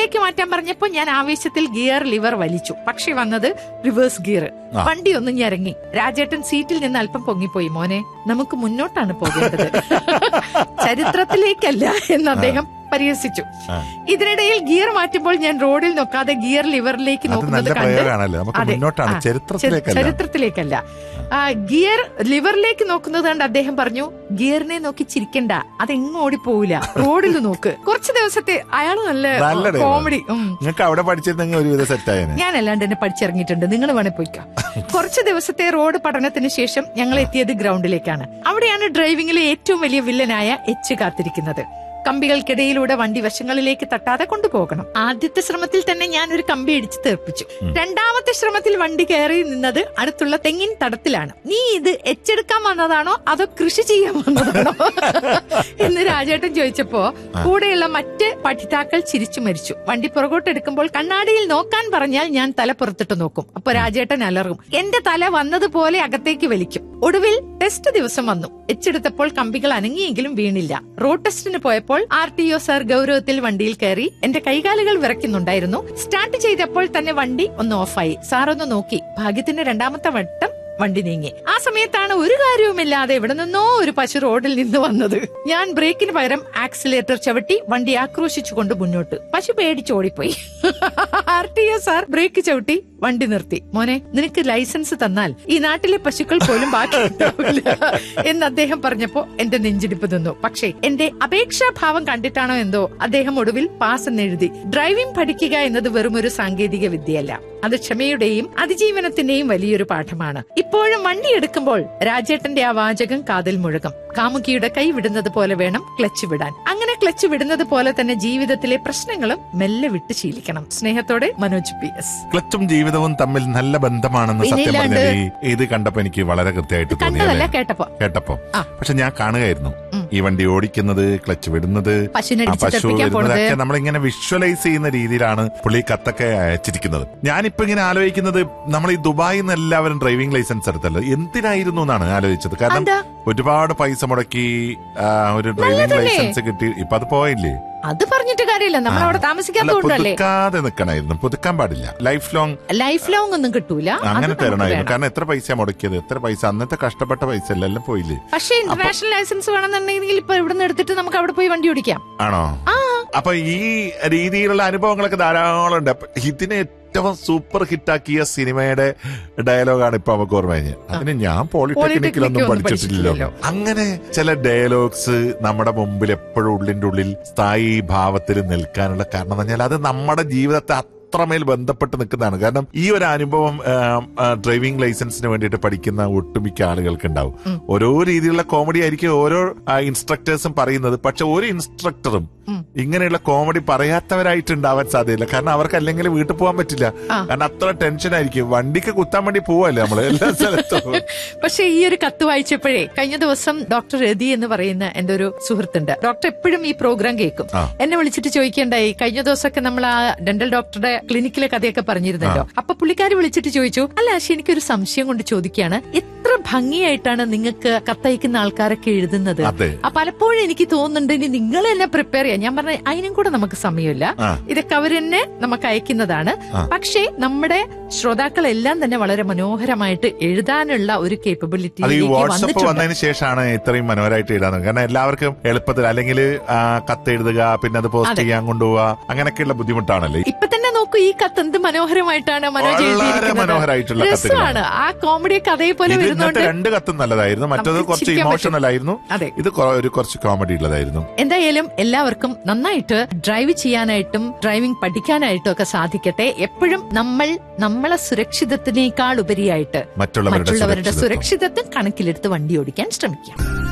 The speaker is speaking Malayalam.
റിവേഴ്സിലേക്ക് മാറ്റാൻ പറഞ്ഞപ്പോ ഞാൻ ആവേശത്തിൽ ഗിയർ ലിവർ വലിച്ചു പക്ഷെ വന്നത് റിവേഴ്സ് ഗിയർ ആ. വണ്ടി ഒന്ന് ഞരങ്ങി രാജേട്ടൻ സീറ്റിൽ നിന്ന് അല്പം പൊങ്ങിപ്പോയി മോനെ നമുക്ക് മുന്നോട്ടാണ് പോകേണ്ടത് ചരിത്രത്തിലേക്കല്ല എന്ന് അദ്ദേഹം പരിഹസിച്ചു ആ. ഇതിനിടയിൽ ഗിയർ മാറ്റുമ്പോൾ ഞാൻ റോഡിൽ നോക്കാതെ ഗിയർ ലിവറിലേക്ക് അത് നോക്കുന്നത് നല്ല കണ്ട് പ്രയോഗമാണല്ലോ നമുക്ക് അതെ. മുന്നോട്ടാണ് ആ, ചരിത്രത്തിലേക്കല്ല ചരിത്രത്തിലേക്കല്ല ആ, ഗിയർ ലിവറിലേക്ക് നോക്കുന്നത് കണ്ട് അദ്ദേഹം പറഞ്ഞു ഗിയറിനെ നോക്കി ചിരിക്കണ്ട അതെങ്ങും ഓടിപ്പോവില്ല റോഡിൽ നോക്ക് കുറച്ച് ദിവസത്തെ അയാൾ നല്ല നല്ല dialogue. കോമഡി ഉം. നിങ്ങൾക്ക് അവിടെ പഠിച്ചിരുന്നെങ്കിൽ ഒരുവിധം സെറ്റായേനെ ഞാൻ അല്ലാണ്ട് എന്നെ പഠിച്ചിറങ്ങിയിട്ടുണ്ട് നിങ്ങൾ വേണേ പോയിക്കോ കുറച്ച് ദിവസത്തെ റോഡ് പഠനത്തിന് ശേഷം ഞങ്ങൾ എത്തിയത് ഗ്രൗണ്ടിലേക്കാണ് അവിടെയാണ് ഡ്രൈവിംഗിലെ ഏറ്റവും വലിയ വില്ലനായ എച്ച് കാത്തിരിക്കുന്നത് കമ്പികൾക്കിടയിലൂടെ വണ്ടി വശങ്ങളിലേക്ക് തട്ടാതെ കൊണ്ടുപോകണം ആദ്യത്തെ ശ്രമത്തിൽ തന്നെ ഞാൻ ഒരു കമ്പി ഇടിച്ച് തെറിപ്പിച്ചു രണ്ടാമത്തെ ശ്രമത്തിൽ വണ്ടി കയറി നിന്നത് അടുത്തുള്ള തെങ്ങിൻ തടത്തിലാണ് നീ ഇത് എച്ചെടുക്കാൻ വന്നതാണോ അതോ കൃഷി ചെയ്യാൻ വന്നതാണോ എന്ന് രാജേട്ടൻ ചോദിച്ചപ്പോ കൂടെയുള്ള മറ്റ് പഠിതാക്കൾ ചിരിച്ചു മരിച്ചു വണ്ടി പുറകോട്ടെടുക്കുമ്പോൾ കണ്ണാടിയിൽ നോക്കാൻ പറഞ്ഞാൽ ഞാൻ തല പുറത്തിട്ട് നോക്കും അപ്പൊ രാജേട്ടൻ അലറും എന്റെ തല വന്നതുപോലെ അകത്തേക്ക് വലിക്കും ഒടുവിൽ ടെസ്റ്റ് ദിവസം വന്നു എച്ചെടുത്തപ്പോൾ കമ്പികൾ അനങ്ങിയെങ്കിലും വീണില്ല റോഡ് ടെസ്റ്റിന് പോയപ്പോൾ ആർ ടി ഒ സാർ ഗൗരവത്തിൽ വണ്ടിയിൽ കയറി എന്റെ കൈകാലുകൾ വിറയ്ക്കുന്നുണ്ടായിരുന്നു സ്റ്റാർട്ട് ചെയ്തപ്പോൾ തന്നെ വണ്ടി ഒന്ന് ഓഫായി സാർ ഒന്ന് നോക്കി ഭാഗ്യത്തിന് രണ്ടാമത്തെ വട്ടം വണ്ടി നീങ്ങി ആ സമയത്താണ് ഒരു കാര്യവുമില്ലാതെ എവിടെ നിന്നോ ഒരു പശു റോഡിൽ നിന്ന് വന്നത് ഞാൻ ബ്രേക്കിന് പകരം ആക്സിലേറ്റർ ചവിട്ടി വണ്ടി ആക്രോശിച്ചുകൊണ്ട് മുന്നോട്ട് പശു പേടിച്ചോടിപ്പോയി R T O sir brake ചവിട്ടി വണ്ടി നിർത്തി മോനെ നിനക്ക് ലൈസൻസ് തന്നാൽ ഈ നാട്ടിലെ പശുക്കൾ പോലും ബാക്കി ഉണ്ടാവില്ല എന്ന് അദ്ദേഹം പറഞ്ഞപ്പോ എന്റെ നെഞ്ചിടിപ്പ് നിന്നു പക്ഷേ എന്റെ അപേക്ഷാഭാവം കണ്ടിട്ടാണോ എന്തോ അദ്ദേഹം ഒടുവിൽ പാസ് എന്നെഴുതി ഡ്രൈവിംഗ് പഠിക്കുക എന്നത് വെറും ഒരു സാങ്കേതിക വിദ്യയല്ല അത് ക്ഷമയുടെയും അതിജീവനത്തിന്റെയും വലിയൊരു പാഠമാണ് ഇപ്പോഴും വണ്ടി എടുക്കുമ്പോൾ രാജേട്ടന്റെ ആ വാചകം കാതിൽ മുഴകം കാമുകിയുടെ കൈ വിടുന്നത് പോലെ വേണം ക്ലച്ച് വിടാൻ അങ്ങനെ ക്ലച്ച് വിടുന്നത് പോലെ തന്നെ ജീവിതത്തിലെ പ്രശ്നങ്ങളും മെല്ലെ വിട്ട് ശീലിക്കണം സ്നേഹത്തോടെ മനോജ് പി എസ് ക്ലച്ചും ജീവിതവും തമ്മിൽ നല്ല ബന്ധമാണെന്ന് സത്യം പിന്നില്ലാണ്ട്. പറഞ്ഞാൽ ഈ- ഇത് കണ്ടപ്പോ എനിക്ക് വളരെ കൃത്യമായിട്ട് കണ്ടതല്ല തോന്നിയല്ലേ കേട്ടപ്പോ കേട്ടപ്പോ ആ. പക്ഷെ ഞാൻ കാണുകയായിരുന്നു ഉം. ഈ വണ്ടി ഓടിക്കുന്നത് ക്ലച്ച് വിടുന്നത് പശുവിനെ ആ അടിച്ച് പശു തെറിപ്പിക്കാൻ പോണത് വരുന്നതൊക്കെ നമ്മളിങ്ങനെ വിഷ്വലൈസ് ചെയ്യുന്ന രീതിയിലാണ് പുള്ളി കത്തൊക്കെ അയച്ചിരിക്കുന്നത് ഞാനിപ്പോ ഇങ്ങനെ ആലോചിക്കുന്നത് നമ്മൾ ഈ ദുബായിൽ നിന്ന് എല്ലാവരും ഡ്രൈവിംഗ് ലൈസൻസ് എടുത്തല്ലോ എന്തിനായിരുന്നു എന്നാണ് ആലോചിച്ചത് കാരണം എന്താ ഒരുപാട് പൈസ മുടക്കി ആ, ഒരു ഡ്രൈവിംഗ് നല്ലതല്ലേ? ലൈസൻസ് കിട്ടി ഇപ്പൊ അത് പോയില്ലേ അത് പറഞ്ഞിട്ട് കാര്യമില്ല നമ്മൾ അവിടെ അല്ല താമസിക്കാത്തതുകൊണ്ടല്ലേ പുതുക്കാതെ നിൽക്കണമായിരുന്നു പുതുക്കാൻ പാടില്ല ലൈഫ് ലോങ് ലൈഫ് ലോങ് ഒന്നും കിട്ടൂല അത് അങ്ങനെ നമുക്ക് തരണമായിരുന്നു വേണം. കാരണം എത്ര പൈസ മുടക്കിയത് എത്ര പൈസ അന്നത്തെ കഷ്ടപ്പെട്ട പൈസ എല്ലാം എല്ലാം പോയില്ലേ പക്ഷേ ഇന്റർനാഷണൽ ലൈസൻസ് വേണമെന്നുണ്ടെങ്കിൽ ഇപ്പൊ ഇവിടുന്ന് എടുത്തിട്ട് നമുക്ക് അവിടെ പോയി വണ്ടി ഓടിക്കാം ആണോ ആ അപ്പൊ ഈ രീതിയിലുള്ള അനുഭവങ്ങളൊക്കെ ധാരാളം ഉണ്ട് അപ്പൊ ഇതിനെ ഏറ്റവും സൂപ്പർ ഹിറ്റാക്കിയ സിനിമയുടെ ഡയലോഗാണ് ഇപ്പൊ നമുക്ക് ഓർമ്മ കഴിഞ്ഞത് അതിന് ഞാൻ പോളിടെക്നിക്കിലൊന്നും പോളിടെക്നിക്കൊന്നും പഠിച്ചിട്ടില്ലല്ലോ പഠിച്ചിട്ടില്ലല്ലോ. അങ്ങനെ ചില ഡയലോഗ്സ് നമ്മുടെ മുമ്പിൽ എപ്പോഴും ഉള്ളിന്റെ ഉള്ളിൽ സ്ഥായി ഭാവത്തിൽ നിൽക്കാനുള്ള കാരണം എന്ന് പറഞ്ഞാൽ അത് നമ്മുടെ ജീവിതത്തെ അത്രമേൽ ബന്ധപ്പെട്ട് നിൽക്കുന്നതാണ് കാരണം ഈ ഒരു അനുഭവം ഡ്രൈവിംഗ് ലൈസൻസിന് വേണ്ടിയിട്ട് പഠിക്കുന്ന ഒട്ടുമിക്ക ആളുകൾക്ക് ഉണ്ടാവും ഓരോ രീതിയിലുള്ള കോമഡി ആയിരിക്കും ഓരോ ഇൻസ്ട്രക്ടേഴ്സും പറയുന്നത് പക്ഷെ ഒരു ഇൻസ്ട്രക്ടറും ഉം. ഇങ്ങനെയുള്ള കോമഡി പറയാത്തവരായിട്ട് ഉണ്ടാവാൻ സാധ്യതയില്ല കാരണം അവർക്ക് അല്ലെങ്കിൽ വീട്ടിൽ പോകാൻ പറ്റില്ല ആ. കാരണം അത്ര ടെൻഷൻ ആയിരിക്കും വണ്ടിക്ക് കുത്താൻ വേണ്ടി പോവല്ലേ നമ്മള് എല്ലാ സ്ഥലത്തും പക്ഷെ ഈ ഒരു കത്ത് വായിച്ചപ്പോഴേ കഴിഞ്ഞ ദിവസം ഡോക്ടർ രതി എന്ന് പറയുന്ന എന്റെ ഒരു സുഹൃത്തുണ്ട് ഡോക്ടർ എപ്പോഴും ഈ പ്രോഗ്രാം കേൾക്കും ആ. എന്നെ വിളിച്ചിട്ട് ചോദിക്കേണ്ടായി കഴിഞ്ഞ ദിവസമൊക്കെ നമ്മൾ ആ ഡെന്റൽ ഡോക്ടറുടെ ക്ലിനിക്കിലെ കഥയൊക്കെ പറഞ്ഞിരുന്നല്ലോ അപ്പൊ പുള്ളിക്കാരി വിളിച്ചിട്ട് ചോദിച്ചു അല്ല പക്ഷെ എനിക്കൊരു സംശയം കൊണ്ട് ചോദിക്കുകയാണ് എത്ര ഭംഗിയായിട്ടാണ് നിങ്ങൾക്ക് കത്തയക്കുന്ന ആൾക്കാരൊക്കെ എഴുതുന്നത് അതെ ആ പലപ്പോഴും എനിക്ക് തോന്നുന്നുണ്ട് ഇനി നിങ്ങൾ തന്നെ പ്രിപ്പയർ ചെയ്യാം ഞാൻ പറഞ്ഞ അതിനും കൂടെ നമുക്ക് സമയമില്ല ആ. ഇതൊക്കെ അവർ തന്നെ നമുക്ക് അയക്കുന്നതാണ് ആ. പക്ഷേ നമ്മുടെ ശ്രോതാക്കളെല്ലാം തന്നെ വളരെ മനോഹരമായിട്ട് എഴുതാനുള്ള ഒരു അത് ഈ കേപ്പബിലിറ്റിയിലേക്ക് വാട്സപ്പ് വന്നിട്ടുണ്ട് വന്നതിന് ശേഷമാണ് ഇത്രയും മനോഹരമായിട്ട് എഴുതാൻ കാരണം എല്ലാവർക്കും എളുപ്പത്തിൽ അല്ലെങ്കിൽ കത്ത് എഴുതുക പിന്നെ അത് പോസ്റ്റ് അതെ. ചെയ്യാൻ കൊണ്ടുപോവുക അങ്ങനെയൊക്കെയുള്ള ബുദ്ധിമുട്ടാണല്ലോ ഇപ്പൊ തന്നെ നോക്കൂ ഈ കത്ത് എന്ത് മനോഹരമായിട്ടാണ് മനോജ് വളരെ എഴുതിയിരിക്കുന്നത് മനോഹരമായിട്ടുള്ള രസമാണ് കത്തുകളാണ് ആ കോമഡിയൊക്കെ അതേപോലെ ഇത് വരുന്നോണ്ട് ഇന്നത്തെ രണ്ട് കത്തും നല്ലതായിരുന്നു മറ്റത് നമുക്ക് കുറച്ച് ചിരിക്കാൻ ഇമോഷണൽ ആയിരുന്നു അതെ ഇത് കൊ- ഒരു കുറച്ച് കോമഡി ഉള്ളതായിരുന്നു എന്തായാലും എല്ലാവർക്കും നന്നായിട്ട് ഡ്രൈവ് ചെയ്യാനായിട്ടും ഡ്രൈവിംഗ് പഠിക്കാനായിട്ടും ഒക്കെ സാധിക്കട്ടെ എപ്പോഴും നമ്മൾ നമ്മളെ സുരക്ഷിതത്തിനേക്കാൾ ഉപരിയായിട്ട് മറ്റുള്ളവരുടെ മറ്റുള്ളവരുടെ സുരക്ഷിതത്വം. സുരക്ഷിതത്വം കണക്കിലെടുത്ത് വണ്ടി ഓടിക്കാൻ ശ്രമിക്കാം